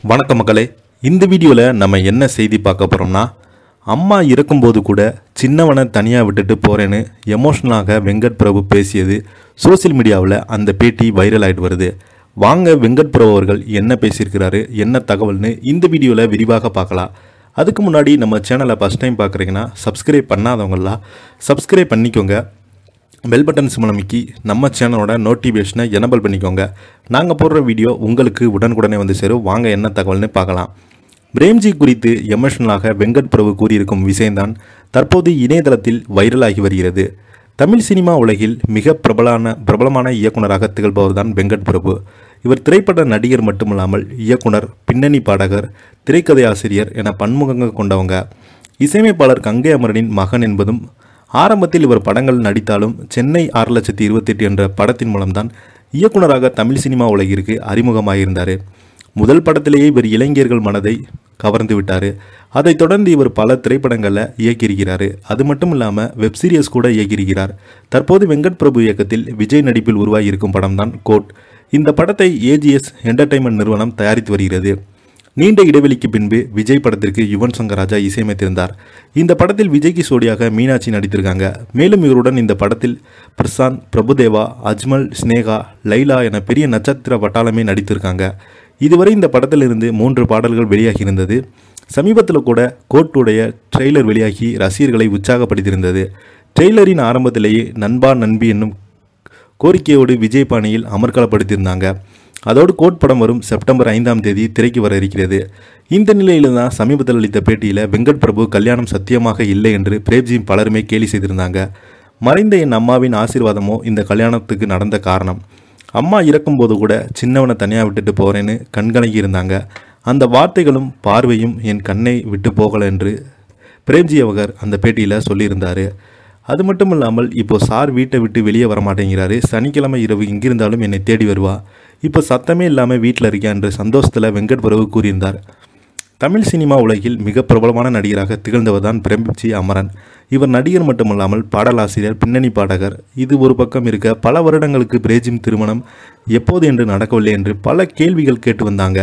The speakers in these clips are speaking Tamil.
வணக்கம் மக்களே இந்த வீடியோவில் நம்ம என்ன செய்தி பார்க்க போகிறோம்னா அம்மா இறக்கும்போது கூட சின்னவனை தனியாக விட்டுட்டு போகிறேன்னு எமோஷ்னலாக வெங்கட் பிரபு பேசியது சோஷியல் மீடியாவில் அந்த பேட்டி வைரல் ஆகிட்டு வருது வாங்க வெங்கட் பிரபு அவர்கள் என்ன பேசியிருக்கிறாரு என்ன தகவல்னு இந்த வீடியோவில் விரிவாக பார்க்கலாம் அதுக்கு முன்னாடி நம்ம சேனலை ஃபஸ்ட் டைம் பார்க்குறீங்கன்னா சப்ஸ்கிரைப் பண்ணாதவங்களாம் சப்ஸ்கிரைப் பண்ணிக்கோங்க பெல் பட்டன் சிம்மல் அமைக்கி நம்ம சேனலோட நோட்டிஃபிகேஷனை எனபிள் பண்ணிக்கோங்க நாங்கள் போடுற வீடியோ உங்களுக்கு உடனுக்குடனே வந்து சேரும் வாங்க என்ன தகவல்னு பார்க்கலாம் பிரேம்ஜி குறித்து எமோஷனலாக வெங்கட் பிரபு கூறியிருக்கும் விஷயம்தான் தற்போது இணையதளத்தில் வைரலாகி வருகிறது தமிழ் சினிமா உலகில் மிக பிரபலான பிரபலமான இயக்குனராக திகழ்பவர் தான் வெங்கட் பிரபு இவர் திரைப்பட நடிகர் மட்டுமல்லாமல் இயக்குனர் பின்னணி பாடகர் திரைக்கதை ஆசிரியர் என பன்முகங்கள் கொண்டவங்க இசையமைப்பாளர் கங்கை அமரனின் மகன் என்பதும் ஆரம்பத்தில் இவர் படங்கள் நடித்தாலும் சென்னை ஆறு லட்சத்தி இருபத்தெட்டு என்ற படத்தின் மூலம்தான் இயக்குனராக தமிழ் சினிமா உலகிற்கு அறிமுகமாகியிருந்தார் முதல் படத்திலேயே இவர் இளைஞர்கள் மனதை கவர்ந்து விட்டார் அதைத் தொடர்ந்து இவர் பல திரைப்படங்களில் இயக்கியிருக்கிறார் அது மட்டும் இல்லாமல் வெப் சீரிஸ் கூட இயக்கியிருக்கிறார் தற்போது வெங்கட் பிரபு இயக்கத்தில் விஜய் நடிப்பில் உருவாகியிருக்கும் படம்தான் கோட் இந்த படத்தை ஏஜிஎஸ் என்டர்டைன்மெண்ட் நிறுவனம் தயாரித்து வருகிறது நீண்ட இடைவெளிக்கு பின்பு விஜய் படத்திற்கு யுவன் சங்கர் ராஜா இசையமைத்திருந்தார் இந்த படத்தில் விஜய்க்கு சோடியாக மீனாட்சி நடித்திருக்காங்க மேலும் இவருடன் இந்த படத்தில் பிரசாந்த் பிரபுதேவா அஜ்மல் ஸ்னேகா லைலா என பெரிய நட்சத்திர வட்டாளமே நடித்திருக்காங்க இதுவரை இந்த படத்திலிருந்து மூன்று பாடல்கள் வெளியாகி இருந்தது சமீபத்தில் கூட கோட்டுடைய ட்ரெய்லர் வெளியாகி ரசிகர்களை உற்சாகப்படுத்தியிருந்தது ட்ரெய்லரின் ஆரம்பத்திலேயே நண்பா நண்பி என்னும் கோரிக்கையோடு விஜய் பாணியில் அமர்க்களப்படுத்தியிருந்தாங்க அதோடு கோட் படம் வரும் செப்டம்பர் ஐந்தாம் தேதி திரைக்கு வர இருக்கிறது இந்த நிலையில் தான் சமீபத்தில் அளித்த பேட்டியில் வெங்கட் பிரபு கல்யாணம் சத்தியமாக இல்லை என்று பிரேம்ஜி பலருமே கேலி செய்திருந்தாங்க மறைந்த என் அம்மாவின் ஆசீர்வாதமோ இந்த கல்யாணத்துக்கு நடந்த காரணம் அம்மா இறக்கும்போது கூட சின்னவனை தனியாக விட்டுட்டு போகிறேன்னு கண்கலங்கி இருந்தாங்க அந்த வார்த்தைகளும் பார்வையும் என் கண்ணை விட்டு போகலை என்று பிரேம்ஜி அவர் அந்த பேட்டியில் சொல்லியிருந்தார் அது மட்டும் இல்லாமல் இப்போ சார் வீட்டை விட்டு வெளியே வர மாட்டேங்கிறாரு சனிக்கிழமை இரவு இங்கிருந்தாலும் என்னை தேடி வருவா இப்போ சத்தமே இல்லாமல் வீட்டில் இருக்கேன் என்று சந்தோஷத்தில் வெங்கட் பிரபு கூறியிருந்தார் தமிழ் சினிமா உலகில் மிக பிரபலமான நடிகராக திகழ்ந்தவர் தான் பிரேம்ஜி அமரன் இவர் நடிகர் மட்டுமல்லாமல் பாடலாசிரியர் பின்னணி பாடகர் இது ஒரு பக்கம் இருக்க பல வருடங்களுக்கு பிரேஜிம் திருமணம் எப்போது என்று நடக்கவில்லை என்று பல கேள்விகள் கேட்டு வந்தாங்க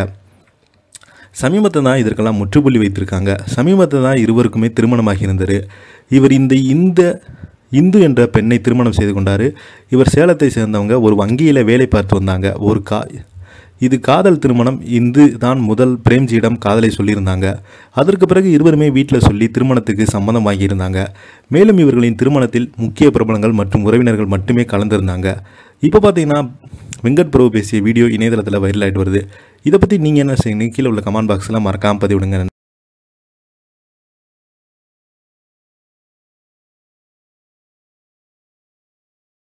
சமீபத்தை தான் இதற்கெல்லாம் முற்றுப்புள்ளி வைத்திருக்காங்க சமீபத்தை தான் இருவருக்குமே திருமணமாகி இருந்தது இவர் இந்த இந்த இந்து என்ற பெண்ணை திருமணம் செய்து கொண்டார் இவர் சேலத்தை சேர்ந்தவங்க ஒரு வங்கியில் வேலை பார்த்து வந்தாங்க ஒரு கா இது காதல் திருமணம் இந்து தான் முதல் பிரேம்ஜியிடம் காதலை சொல்லியிருந்தாங்க அதற்கு பிறகு இருவருமே வீட்டில் சொல்லி திருமணத்துக்கு சம்மதம் வாங்கியிருந்தாங்க மேலும் இவர்களின் திருமணத்தில் முக்கிய பிரபலங்கள் மற்றும் உறவினர்கள் மட்டுமே கலந்திருந்தாங்க இப்போ பார்த்தீங்கன்னா வெங்கட் பிரபு பேசிய வீடியோ இணையதளத்தில் வைரல் ஆகிட்டு வருது இதை பற்றி நீங்கள் என்ன செய்யுங்க கீழே உள்ள கமெண்ட் பாக்ஸில் மறக்காமல் பதிவிடுங்க